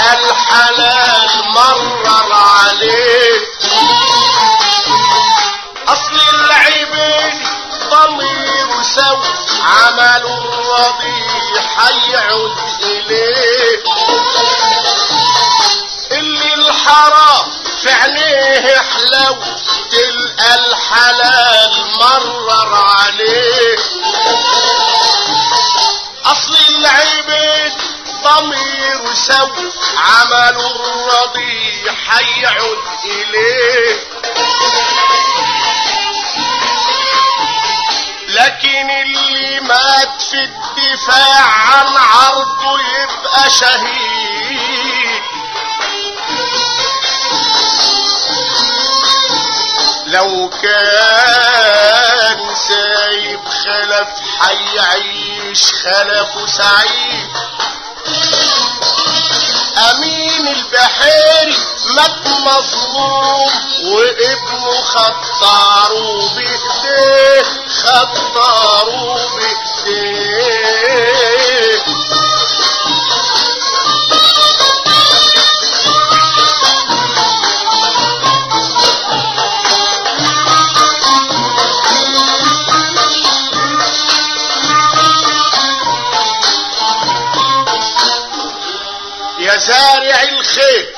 الحلال مرر عليه اصل العيبين ضمير سوي عمل الرضي حيعود اليه اللي الحرام في عينيه حلو تلقى الحلال مرر عليه اصل العيبين ضمير سوي عمل الرضي حيعود اليه لكن اللي مات في الدفاع عن عرضه يبقى شهيد لو كان سايب خلف حيعيش خلفه سعيد امين البحيري مات مظلوم وابنه خطاره بايديه خطاره بايديه يا زارع الخير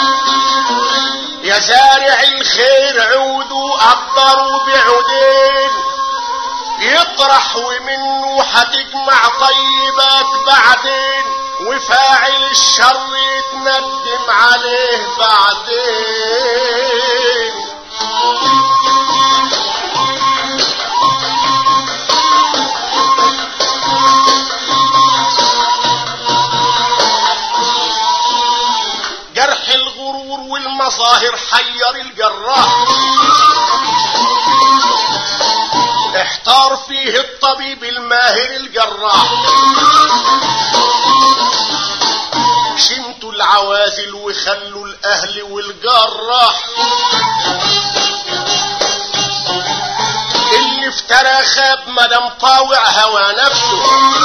يا زارع الخير عودوا قدروا بعودين يطرح ومنه هتجمع طيبات بعدين وفاعل الشر يتندم عليه بعدين جرح الغرور والمظاهر حير الجراح احتار فيه الطبيب الماهر الجراح شمتوا العوازل وخلوا الاهل والجراح اللي افترى خاب مدام طاوع هوى نفسه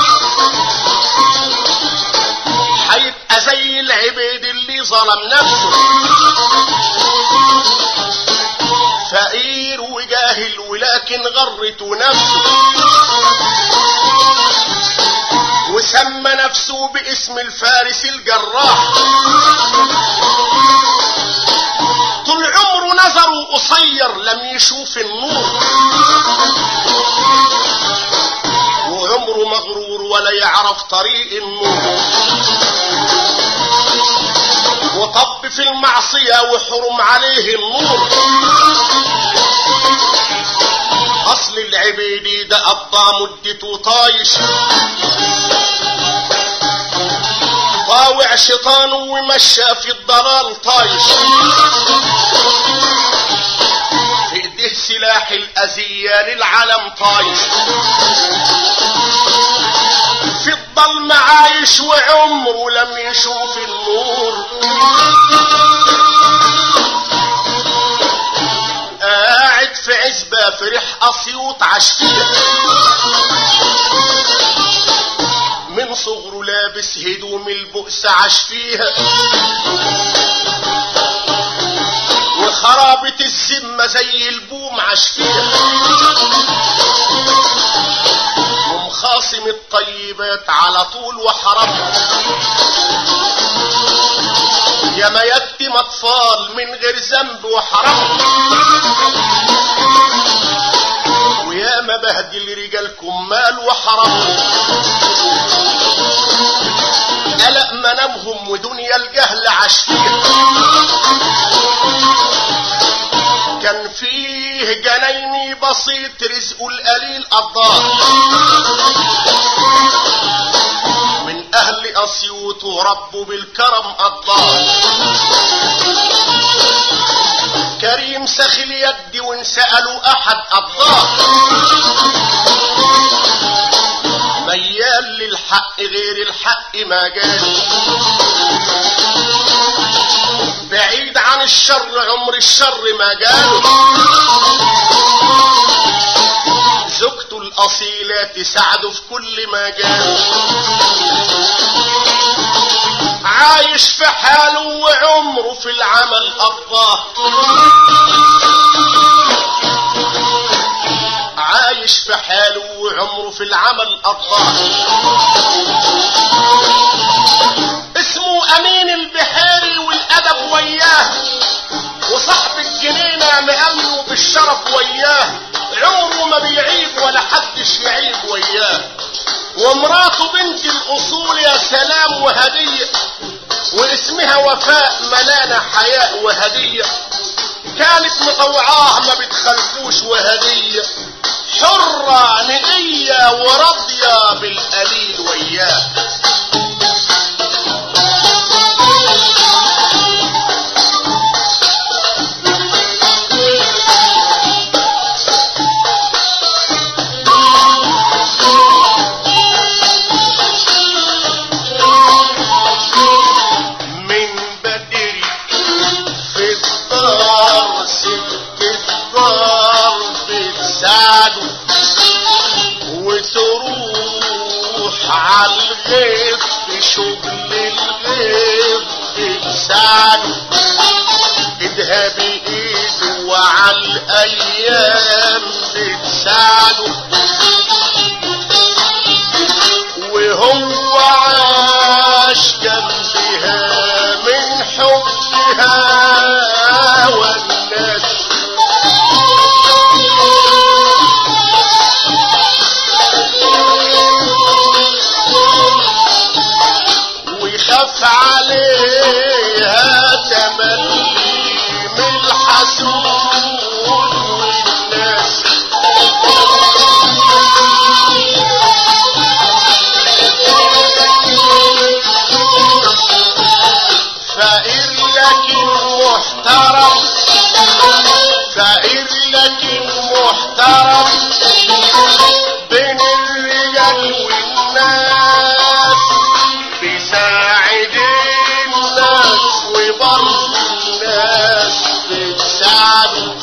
هيبقى زي العبيد اللي ظلم نفسه فقير وجاهل ولكن غرته نفسه وسمى نفسه باسم الفارس الجراح طول عمره نظره قصير لم يشوف النور وعمره مغرور ولا يعرف طريق النور وطب في المعصية وحرم عليه النور اصل العبيدي ده قضى مدته طايش طاوع شيطانه ومشى في الضلال طايش في ايديه سلاح الاذية للعالم طايش في الضلم عايش وعمره لم يشوف النور قاعد في عزبة في ريح اسيوط عاش فيها من صغره لابس هدوم البؤس عاش فيها وخرابة الذمة زي البوم عاش فيها ومخاصم الطيبات على طول وحرمها يا ما يتم اطفال من غير ذنب وحرمها ويا ما بهدل رجالكم مال وحرمها قلق منامهم ودنيا الجهل عاش فيها كان فيه جنايني بسيط رزقه القليل قضاه من اهل اسيوط وربه بالكرم قضاه كريم سخي اليد وان سالوا احد قضاه ميال للحق غير الحق ما جال بعيد عن الشر عمر الشر ما جاله زوجته الأصيلة تساعده في كل ما جاله عايش في حاله وعمره في العمل قضاه عايش في حاله وعمره في العمل قضاه اسمه امين البحيري والادب وياه وصاحب الجنينة مأمنه بالشرف وياه عمره ما بيعيب ولا حدش يعيب وياه ومراته بنت الأصول يا سلام وهدية واسمها وفاء ملانة حياء وهدية كانت مطوعاه ما بتخلفوش وهدية حرة نقية وراضية بالقليل وياه من بدري في الدار ست الدار بتساعده وتروح عالغيب في شغل الغيب بتساعده ايدها بايده وعالايام بتساعده وهو عاش جنبها من حبها والناس ويخاف عليها تملي من الحسود والناس فقير لكن محترم فقير لكن محترم بين الرجال والناس بيساعد الناس وبرضه الناس بتساعده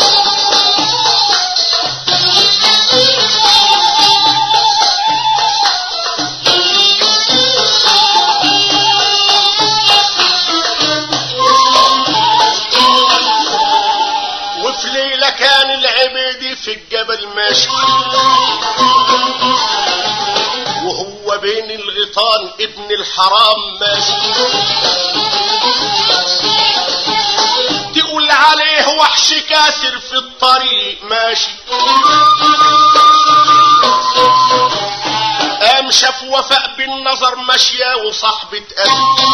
وفي ليلة كان العبيدي في الجبل ماشي وهو بين الغيطان ابن الحرام ماشي تقول عليه وحش كاسر في الطريق ماشي قام شاف وفاء بالنظر ماشية وصاحبة قلب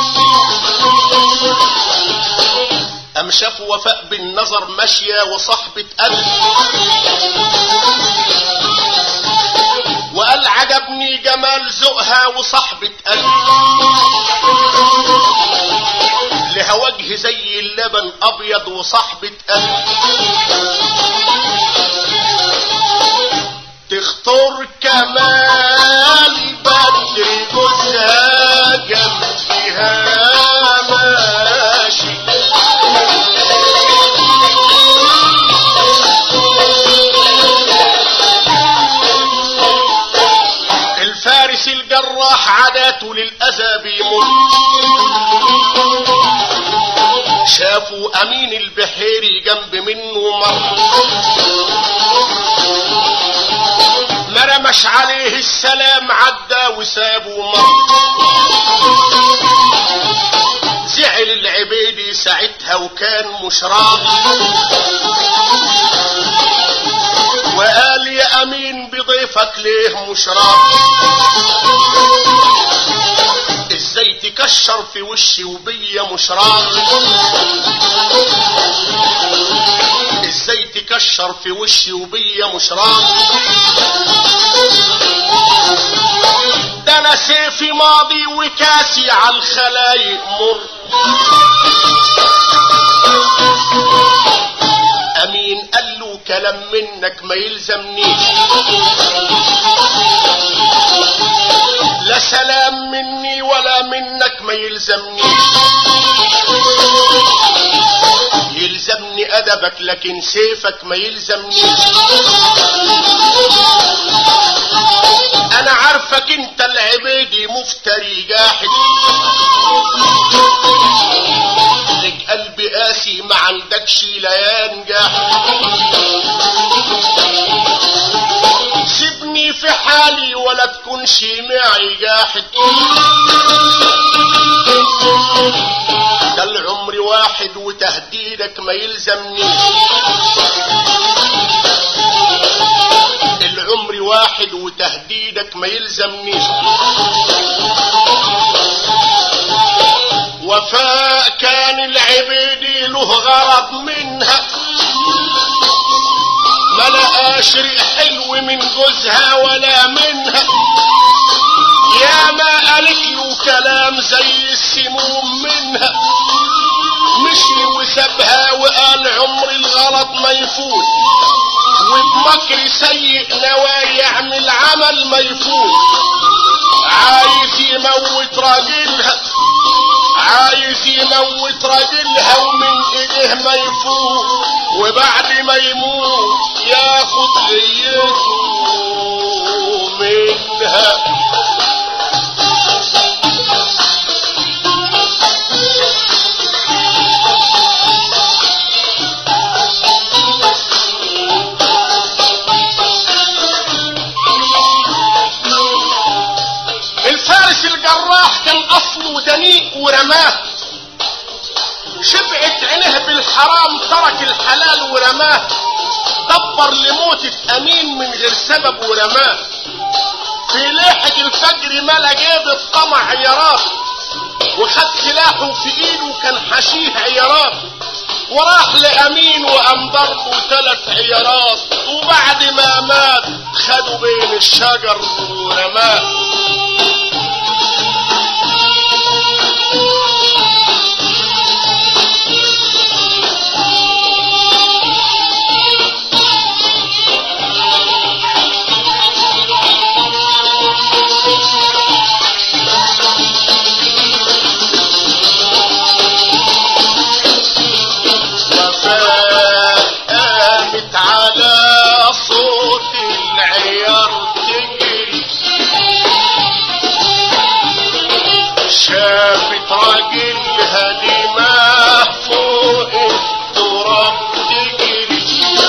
قام شاف وفاء بالنظر ماشية وصاحبة قلب وقال عجبني جمال ذوقها وصاحبة قلب لها وجه زي اللبن ابيض وصاحبة قلب تختار كمال بدر جوزها جنبها ماشي الفارس الجراح عاداته للأذى بيمر شافوا أمين البحيري جنب منه مر ما رمش عليه السلام عدى وسابه مر زعل العبيدي ساعتها وكان مش راضي وقال يا امين بضيفك ليه مش راضي ازاي تكشر في وشي وبيا مش راضي ازاي تكشر في وشي وبيا مش راضي ده انا سيفي ماضي وكاسي على الخلايق مر امين قال له كلام منك ما يلزمنيش لا سلام مني ولا منك ما يلزمنيش يلزمني ادبك لكن سيفك ما يلزمنيش انا عارف عارفك انت العبيدي مفتري جاحد لك قلب قاسي ما عندكش ليان جاحد سيبني في حالي ولا تكونش معي جاحد ده العمر واحد وتهديدك ما يلزمنيش العمر واحد وتهديدك ما يلزمنيش وفاء كان العبيدي له غرض منها ما لقاش ريق حلو من جوزها ولا منها يا ما قالت له كلام زي السموم منها مشي وسابها وقال عمر الغلط ما يفوت وبمكر سيء نوى يعمل عمل ما يفوت عايز يموت راجلها عايز يموت راجلها ومن ايديه ما يفوت وبعد ما يموت ياخد غيته منها الفارس الجراح كان اصله دنيء ورماه شبعت عينه بالحرام ترك الحلال ورماه دبر لموتة امين من غير سبب ورماه في ليحة الفجر ملا جيب الطمع عيارات وخد سلاحه في ايده كان حشيه عيارات وراح لامين وقام ضربه ثلاث عيارات وبعد ما مات خدوا بين الشجر ورماه قامت على صوت العيار تجري شافت راجلها دماء فوق التراب تجري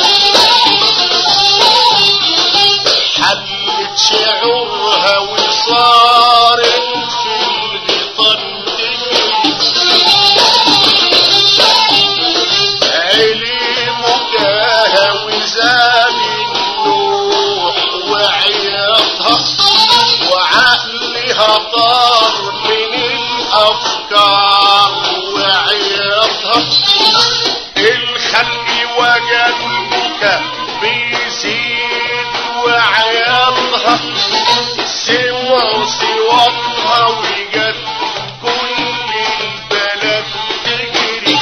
حلت شعورها وصارت في الغيطان تجري علم جاوزة من نوح وعياطها وعقلها طار من الأفكار وعياطها الخلق وجدك بيزيد وعياطها سمعوا صوتها وجد كل البلد تجري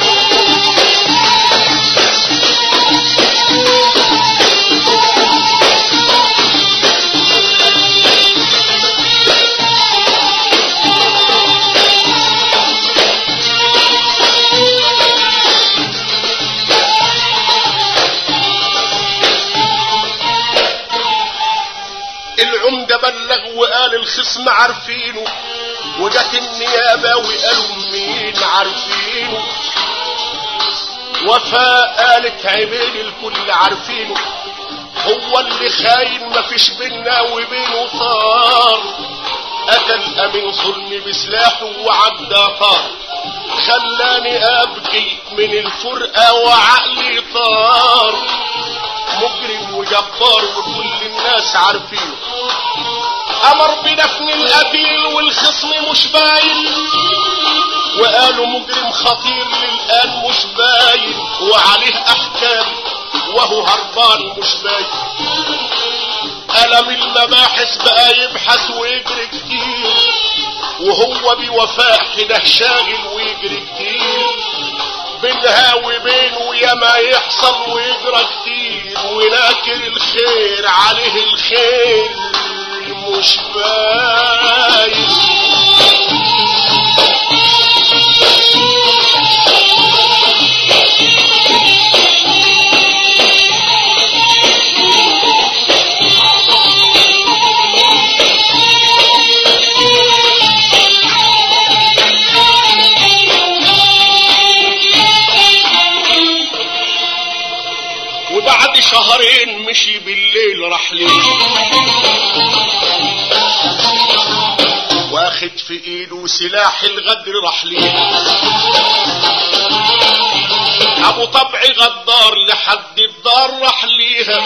العمدة بلغ وقال الخصم عارفينه وجت النيابة وقالوا مين عارفينه وفاء قالت عبيد الكل عارفينه هو اللي خاين مفيش بينا وبينه طار قتل امين ظلمي بسلاحه وعدى طار خلاني ابكي من الفرقة وعقلي طار مجرم وجبار وكل الناس عارفينه امر بدفن القتيل والخصم مش باين وقالوا مجرم خطير للان مش باين وعليه احكام وهو هربان مش باين ألم المباحث بقى يبحث ويجري كتير وهو بوفاء كده شاغل ويجري كتير بينها وبينه ياما يحصل ويجرى كتير ولكن الخير عليه الخير مش باين شهرين مشي بالليل رحلين واخد في ايده سلاح الغدر رحلين ابو طبع غدار لحد الدار راح ليها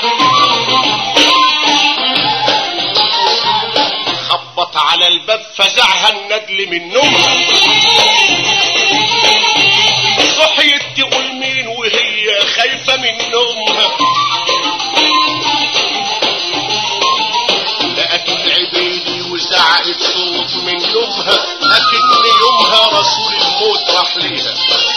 خبط على الباب فزعها الندل من نومها صحيت تقول مين وهي خايفة من نومها لقت العبيدي وزعقت صوت من يومها لكن يومها رسول الموت راح ليها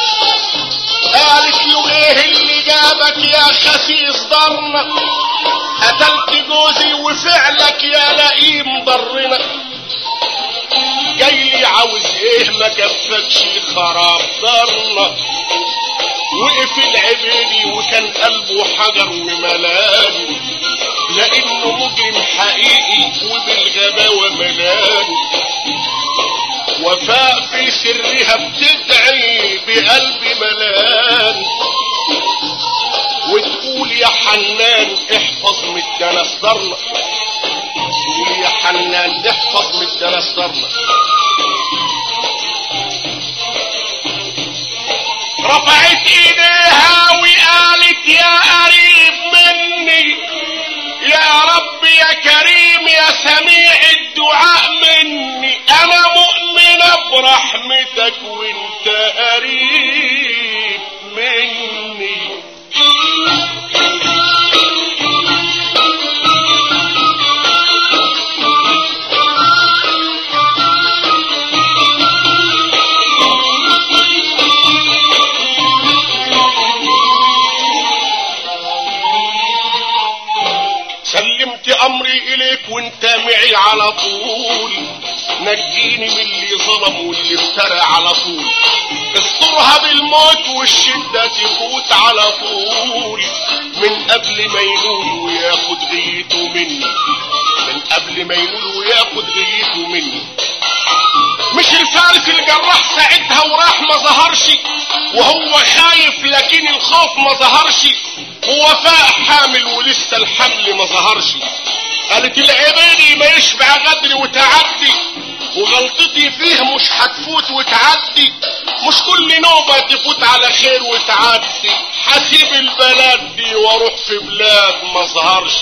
قالت له ايه اللي جابك يا خسيس ضرنا قتلت جوزي وفعلك يا لئيم ضرنا جاي لي عاوز ايه ما كفكش خراب ضرنا وقف العبيدي وكان قلبه حجر وملان لانه مجرم حقيقي وبالغباوة ملان وفاء في سرها بتدعي بقلب ملان وتقول يا حنان احفظ من الدنس ضرنا تقول يا حنان احفظ من الدنس ضرنا رفعت ايديها وقالت يا قريب مني يا رب يا كريم يا سميع الدعاء مني انا مؤمنة برحمتك وانت قريب مني سلمت امري اليك وانت معي على طول نجيني من اللي ظلم واللي افترى على طول استرها بالموت والشدة تفوت على طول من قبل ما ينول وياخد غيته مني من قبل ما ينول وياخد غيته مني مش الفارس الجراح ساعتها وراح ما ظهرش وهو خايف لكن الخوف ما ظهرش ووفاء حامل ولسه الحمل ما ظهرش قالت العبادي ما يشبع غدر وتعدي وغلطتي فيه مش هتفوت وتعدي مش كل نوبة تفوت على خير وتعدي هسيب البلد دي واروح في بلاد ما ظهرش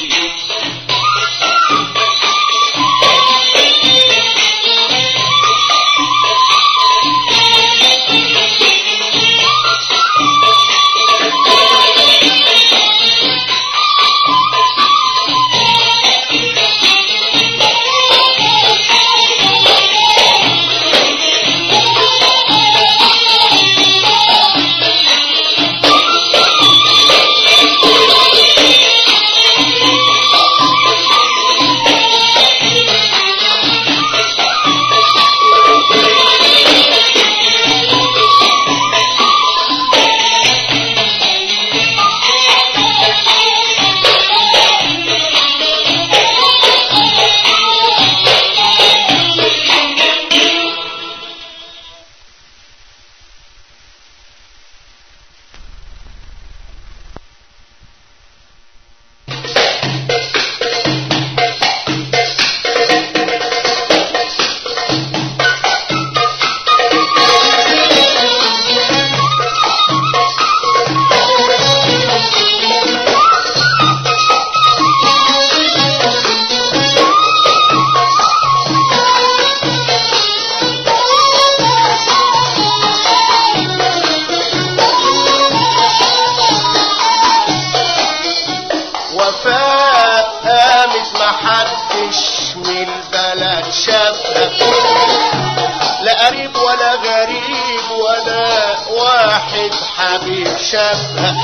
وفاء قامت محدش من البلد شافها لا قريب ولا غريب ولا واحد حبيب شافها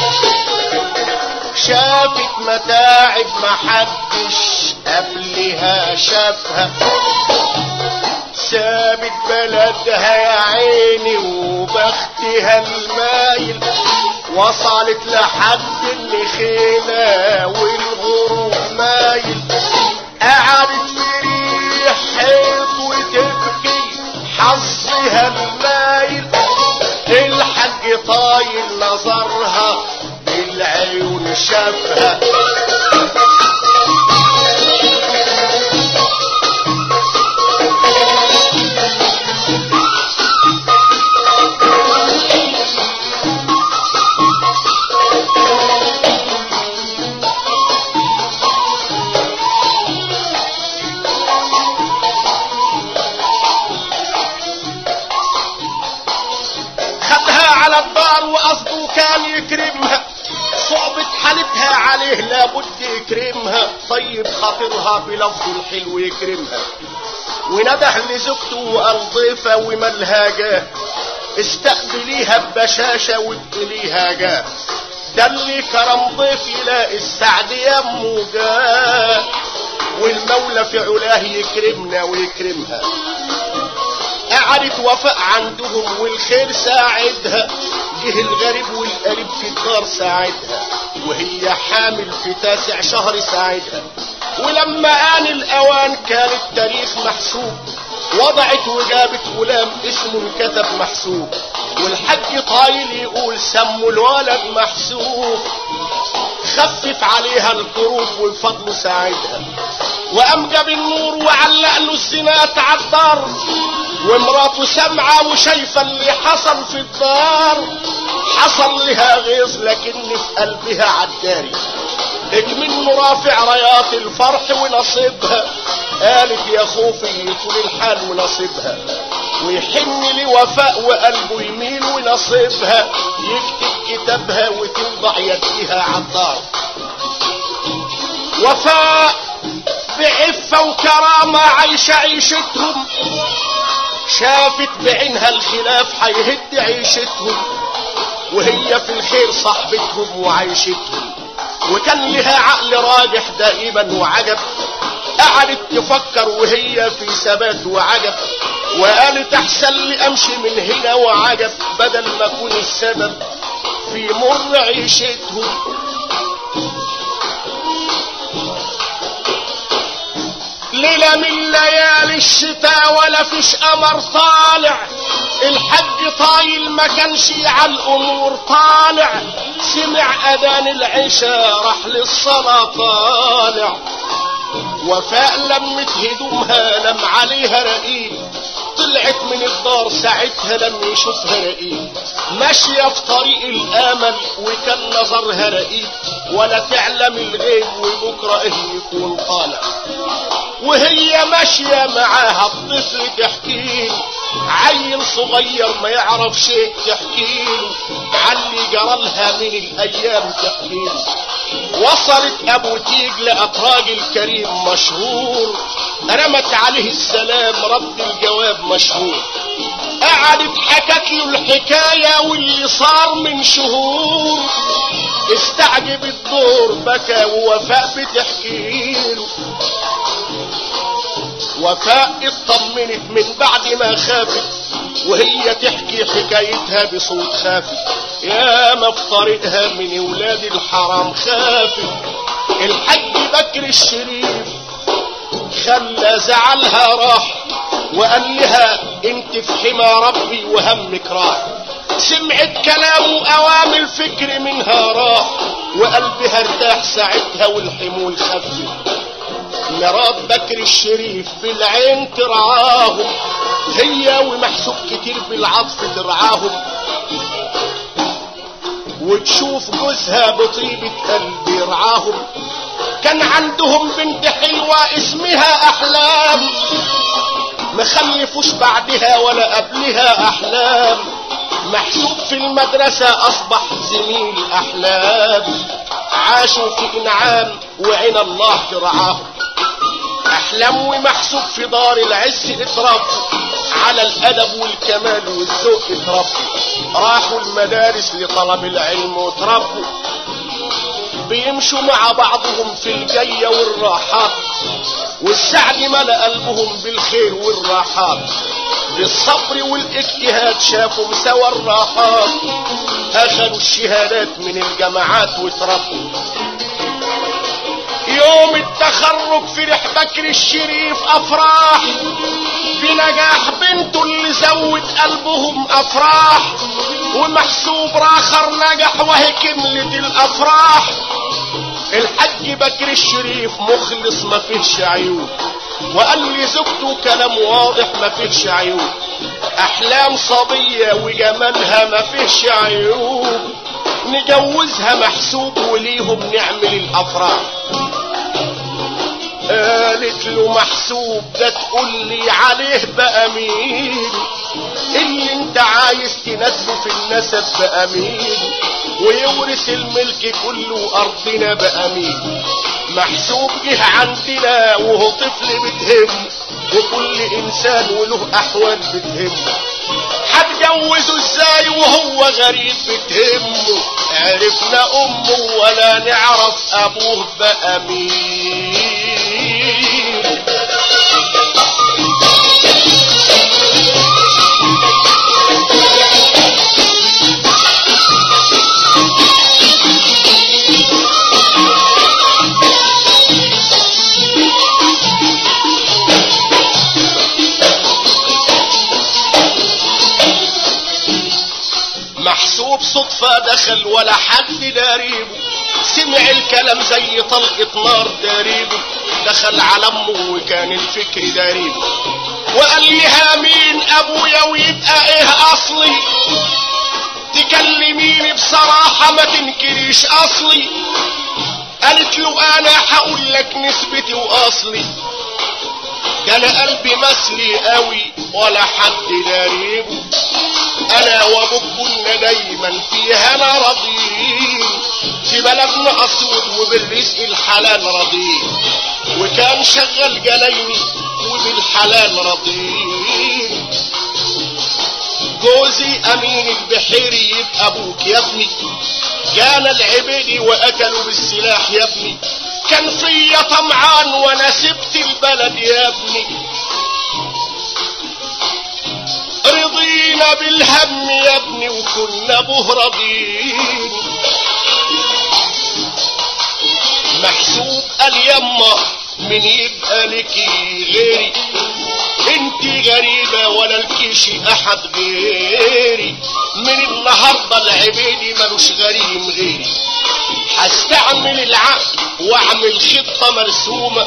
شافت متاعب محدش قبلها شافها سابت بلدها يا عيني وبختها المايل وصلت لحد النخيلة والغروب مايل قعدت في ريح حيط وتبكي حظها المايل الحج طايل نظرها بالعيون شافها كان يكرمها صعبة حالتها عليه لابد يكرمها طيب خاطرها بلفظ الحلو يكرمها ونده لزوجته وقال ضيفة ومالها جاه استقبليها ببشاشة وابتليها جاه ده اللي كرم ضيف يلاقي السعد يمه جاه والمولى في علاه يكرمنا ويكرمها قعدت وفاء عندهم والخير ساعدها جه الغريب والقريب في الدار ساعدها وهي حامل في تاسع شهر ساعدها ولما آن الأوان كان التاريخ محسوب وضعت وجابت غلام اسمه انكتب محسوب والحج طايل يقول سموا الولد محسوب خفف عليها الكروب والفضل ساعدها وقام جاب النور وعلق له الزنات على الدار ومراته سامعه وشايفه اللي حصل في الدار حصل لها غيظ لكن في قلبها عداري منه رافع رايات الفرح ونصيبها قالت يا خوفي طول الحال ونصيبها ويحن لوفاء وقلبه يميل ونصيبها يكتب كتابها وتوضع يديها عالدار وفاء بعفة وكرامة عايشة عيشتهم شافت بعينها الخلاف هيهد عيشتهم وهي في الخير صاحبتهم وعيشتهم وكان لها عقل راجح دائما وعجب قعدت تفكر وهي في ثبات وعجب وقالت احسن لي امشي من هنا وعجب بدل ما اكون السبب في مر عيشتهم ليلة من ليالي الشتاء ولا فيش قمر طالع الحج طايل ما كانش على الامور طالع سمع اذان العشاء راح للصلاة طالع وفاء لمت هدومها لم عليها رقيق طلعت من الدار ساعتها لم يشوفها رقيق ماشية في طريق الامل وكان نظرها رقيق ولا تعلم الغيب وبكرة ايه يكون طالع وهي ماشية معاها الطفل تحكيله عيل صغير ما يعرف شيء تحكيله علي جرالها من الايام تحكيله وصلت ابو تيج لقت راجل كريم مشهور رمت عليه السلام رد الجواب مشهور قعدت حكت له الحكاية واللي صار من شهور استعجب الدور بكى ووفاء بتحكيله وفاء اطمنت من بعد ما خافت وهي تحكي حكايتها بصوت خافت يا ما في طريقها من ولاد الحرام خافت الحج بكر الشريف خلى زعلها راح وقال لها انت في حمى ربي وهمك راح سمعت كلامه اوام الفكر منها راح وقلبها ارتاح ساعتها والحمول خفت مرات بكر الشريف بالعين ترعاهم هي ومحسوب كتير بالعطف ترعاهم وتشوف جوزها بطيبة قلب يرعاهم كان عندهم بنت حلوة اسمها أحلام مخلفوش بعدها ولا قبلها أحلام محسوب في المدرسة أصبح زميل أحلام عاشوا في إنعام وعين الله ترعاهم احلام ومحسوب في دار العز اتربوا على الادب والكمال والذوق اتربوا راحوا المدارس لطلب العلم وتربوا بيمشوا مع بعضهم في الجية والراحات والسعد ملأ قلبهم بالخير والراحات بالصبر والاجتهاد شافوا سوى الراحات اخذوا الشهادات من الجامعات وتربوا يوم التخرج فرح بكر الشريف افراح بنجاح بنته اللي زود قلبهم افراح ومحسوب راخر نجح وهي كملت الافراح الحج بكر الشريف مخلص ما فيهش عيوب وقال لي زوجته كلام واضح ما فيهش عيوب احلام صبية وجمالها ما فيهش عيوب نجوزها محسوب وليهم نعمل الافراح قالت له محسوب ده تقول لي عليه بقى مين اللي انت عايز تناسبه في النسب بقى مين ويورث الملك كله ارضنا بامين محسوب جه عندنا وهو طفل بتهم وكل انسان وله احوال بتهمه هتجوزه ازاي وهو غريب بتهمه عرفنا امه ولا نعرف ابوه بقى مين محسوب صدفة دخل ولا حد داريبه سمع الكلام زي طلقة نار داريبه دخل على امه وكان الفكر داريبه وقال لها مين ابويا ويبقى ايه اصلي تكلميني بصراحة ما تنكريش اصلي قالت له انا هقول لك نسبتي واصلي ده انا قلبي مسلي قوي ولا حد داريبه انا وابوك كنا دايما في هنا راضيين في بلدنا اسود وبالرزق الحلال راضيين وكان شغال جلايني وبالحلال راضيين جوزي امين البحيري يبقى ابوك يا ابني جانا العبيدي واكلوا بالسلاح يا ابني كان فيا طمعان وانا سبت البلد يا ابني رضينا بالهم يا ابني وكنا به راضيين محسوب قال يما من يبقى لكي غيري انت غريبة ولا لكيشي احد غيري من النهاردة العبيدي ملوش غريم غيري هستعمل العقل واعمل خطة مرسومة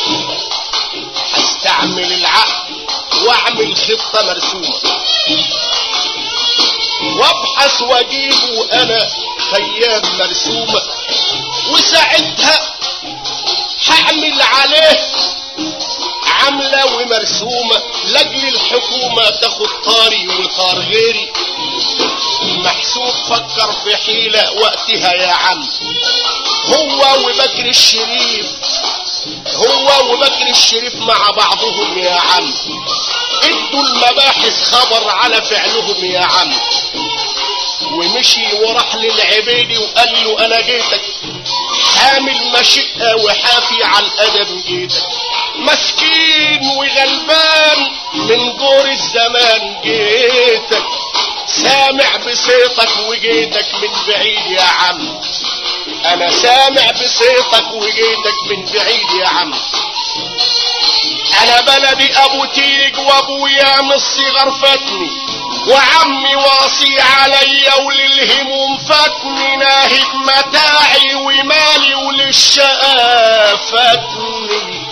هستعمل العقل واعمل خطة مرسومة وابحث واجيبه انا خيام مرسومة وساعتها هعمل عليه عاملة ومرسومة لاجل الحكومة تاخد طاري وطار غيري محسوب فكر في حيلة وقتها يا عم هو وبكر الشريف هو وبكر الشريف مع بعضهم يا عم ادوا المباحث خبر على فعلهم يا عم ومشي وراح للعبيدي وقال له انا جيتك حامل مشقة وحافي على الادب جيتك مسكين وغلبان من دور الزمان جيتك سامع بصيتك وجيتك من بعيد يا عم انا سامع بصيتك وجيتك من بعيد يا عم انا بلدي ابو تيج وابويا من الصغر فاتني وعمي واصي عليا وللهموم فاتني ناهب متاعي ومالي وللشقا فاتني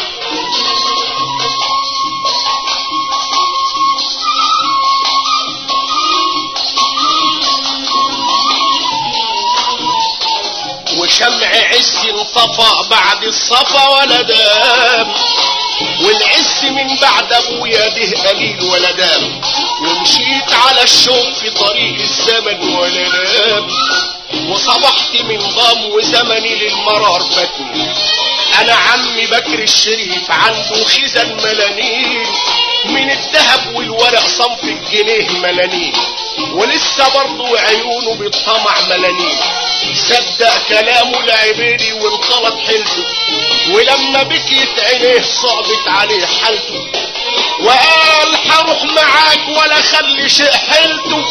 وشمع عز انطفى بعد الصفا ولا دام والعز من بعد ابويا ده قليل ولا دام ومشيت على الشوق في طريق الزمن ولا نام وصبحت من ضام وزمني للمرار فاتني انا عمي بكر الشريف عنده خزن ملانين من الذهب والورق صنف الجنيه ملانين ولسه برضه عيونه بالطمع ملانين صدق كلامه العبيدي وانطلت حيلته ولما بكيت عينيه صعبت عليه حالته وقال هروح معاك ولا خلي شيء حيلته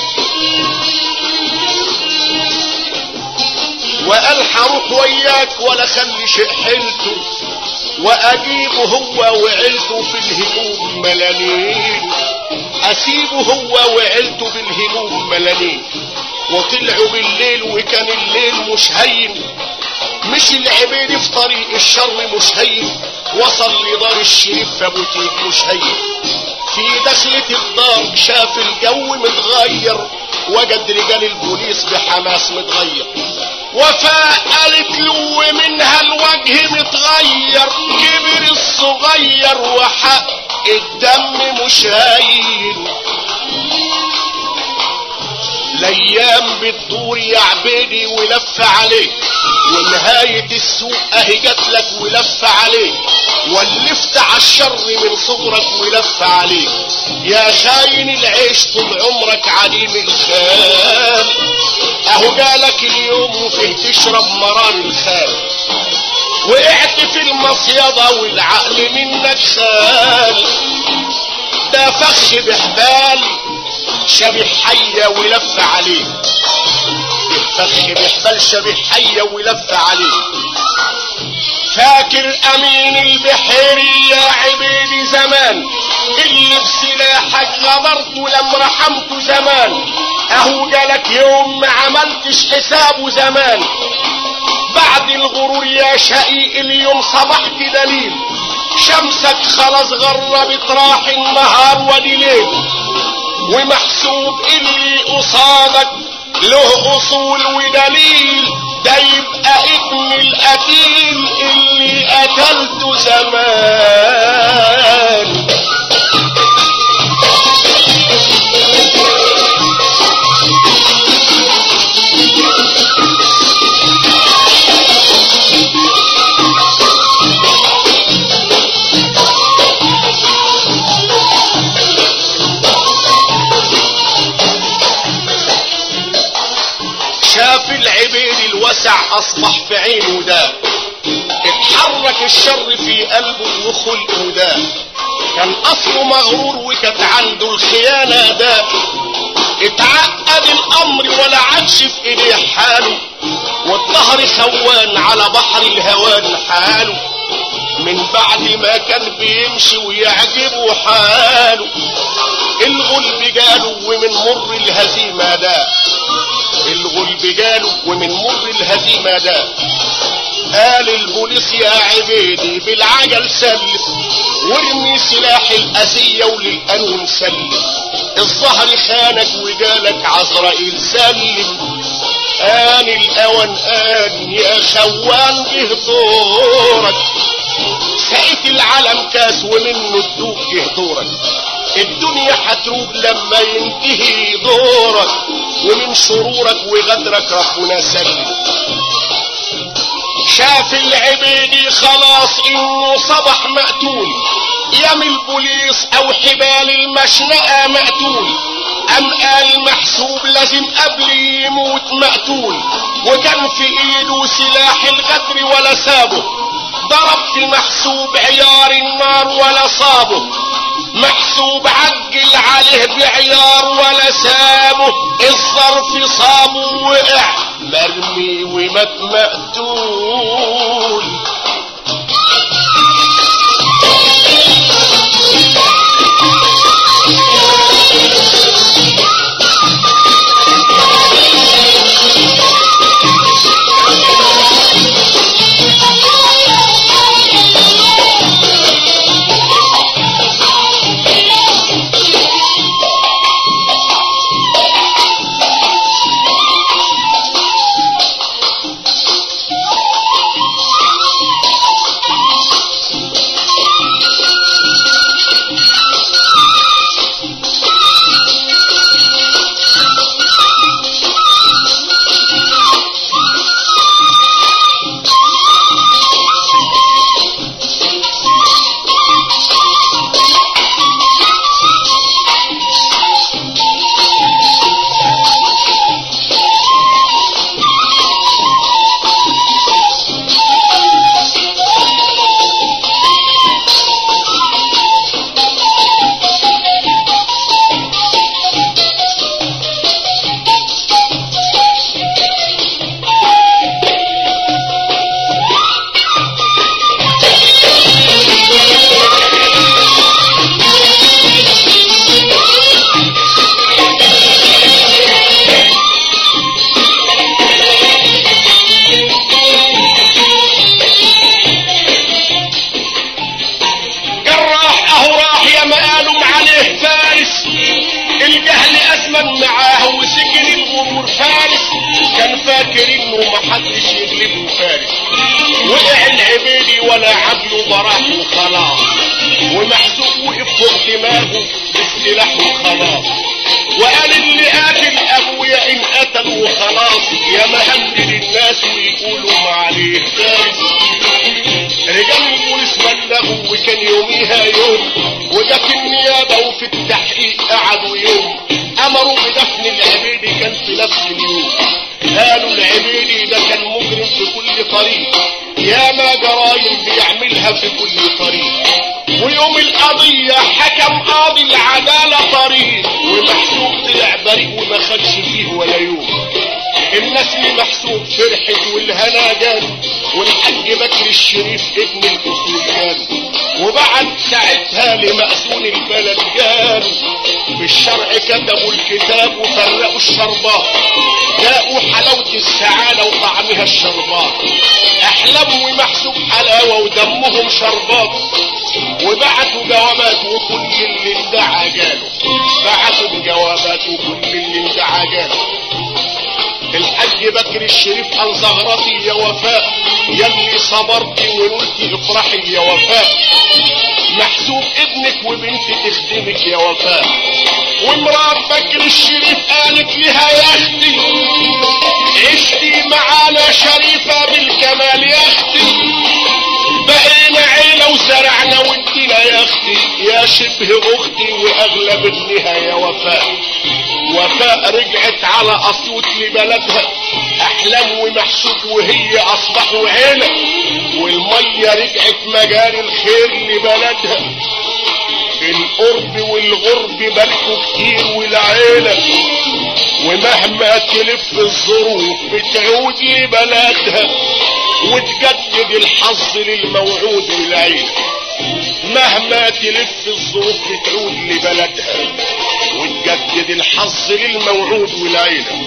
وقال هروح وياك ولا خلي شيء حيلته واجيبه هو وعيلته في الهموم ملانين اسيبه هو وعيلته بالهموم ملانين وطلعوا بالليل وكان الليل مش هين مش العبيد في طريق الشر مش هين وصل لدار الشريف فبوتيك مش هين في دخلة الدار شاف الجو متغير وجد رجال البوليس بحماس متغير وفاء قالت له منها الوجه متغير كبر الصغير وحق الدم مش هين الايام بتدور يا عبيدي ولف عليك ونهاية السوق اهي جاتلك ولف عليك ولفت عالشر من صغرك ولف عليك يا خاين العيش طول عمرك عليم الخال اهو جالك اليوم وفيه تشرب مرار الخال وقعت في المصيدة والعقل منك شال ده فخ بحبال شبه حية ولف عليه فخ بحبال شبه حية ولف عليه فاكر امين البحيري يا عبيدي زمان اللي بسلاحك غدرت لم رحمته زمان اهو جالك يوم ما عملتش حسابه زمان بعد الغرور يا شقيق اليوم صبحت دليل شمسك خلاص غربت راح النهار ودي ليل ومحسوب اللي قصادك له اصول ودليل ده يبقى ابن القتيل اللي قتلته زمان شاف العبيد الوسع اصبح في عينه ده اتحرك الشر في قلبه وخلقه ده كان اصله مغرور وكانت عنده الخيانة ده اتعقد الامر ولا عادش في ايديه حاله والظهر خوان على بحر الهوان حاله من بعد ما كان بيمشي ويعجبه حاله الغلب جاله ومن مر الهزيمة ده الغلب جاله ومن مر الهزيمة ده قال البوليس يا عبيدي بالعجل سلم وارمي سلاح الأذية وللقانون سلم الظهر خانك وجالك عزرائيل سلم آن الأوان آن يا خوان جه دورك سقيت العالم كاس ومنه الدوق جه دورك الدنيا هتروق لما ينتهي دورك ومن شرورك وغدرك ربنا سلم شاف العبيدي خلاص انه صبح مقتول يم البوليس او حبال المشنقة مقتول ام قال محسوب لازم قبل يموت مقتول وكان في ايده سلاح الغدر ولا سابه ضرب في محسوب عيار النار ولا صابه محسوب عجل عليه بعيار ولا سابه الظرف صابه وقع مرمي ومات مقتول جراح اهو راح يا مقالم عليه فارس الجهل ازمن معاه وسجن الغرور فارس كان فاكر انه محدش يغلبه فارس وقع العبيدي ولا عبله براح وخلاص ومحسوب وقف فوق دماغه بالسلاح وخلاص وقال اللي قاتل ابويا ان قتل وخلاص يا مهدد الناس ويقولوا ما عليه رجال البوليس بلغوا وكان يوميها يوم وده في النيابة وفي التحقيق قعدوا يوم امروا بدفن العبيدي كان في نفس اليوم قالوا العبيدي ده كان مجرم في كل طريق ياما جرايم بيعملها في كل طريق ويوم القضية حكم قاضي العدالة طريق ومحسوب طلع بريء وما خدش فيه ولا يوم الناس اللي محسوب فرحت والهنا جال والحاج بكر الشريف ابن الاصول جال وبعد ساعتها لمأسون البلد جال في الشرع كتبوا الكتاب وفرقوا الشربات جاءوا حلاوة السعادة وطعمها الشربات احلام ومحسوب حلاوة ودمهم شربات وبعتوا جوابات وكل اللي ادعى جاله بعتوا جوابات وكل اللي ادعى جاله الحاج بكر الشريف قال زغرتي يا وفاء يلي صبرتي ونلتي افرحي يا وفاء محسوب ابنك وبنتي تخدمك يا وفاء ومرات بكر الشريف قالت لها يا اختي عشتي معانا شريفة بالكمال يا اختي بقينا عيلة وزرعنا وادينا يا اختي يا شبه اختي واغلب ابنها يا وفاء وفاء رجعت على اسيوط لبلدها احلام ومحسوب وهي اصبحوا عيلة والمية رجعت مجال الخير لبلدها القرب والغرب بلكوا كتير والعيلة ومهما تلف الظروف بتعود لبلدها وتجدد الحظ للموعود والعيلة مهما تلف الظروف بتعود لبلدها وتجدد الحظ للموعود والعيلة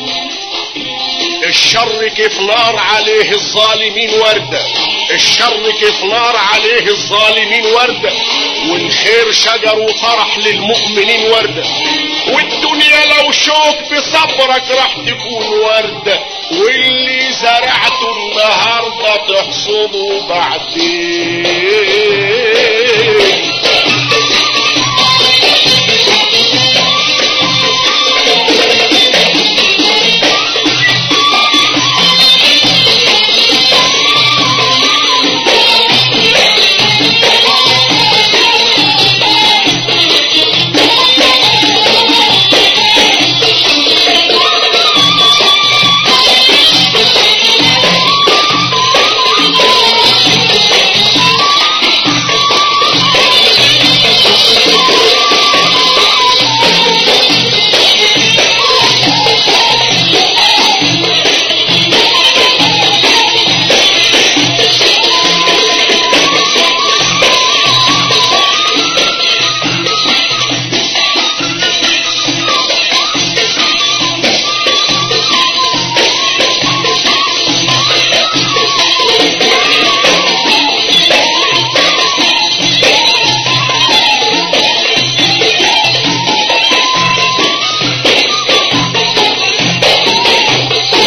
الشر كيف نار عليه الظالمين وردة الشر كيف نار عليه الظالمين وردة والخير شجر وفرح للمؤمنين وردة والدنيا لو شوك بصبرك راح تكون وردة واللي زرعته النهاردة تحصده بعدين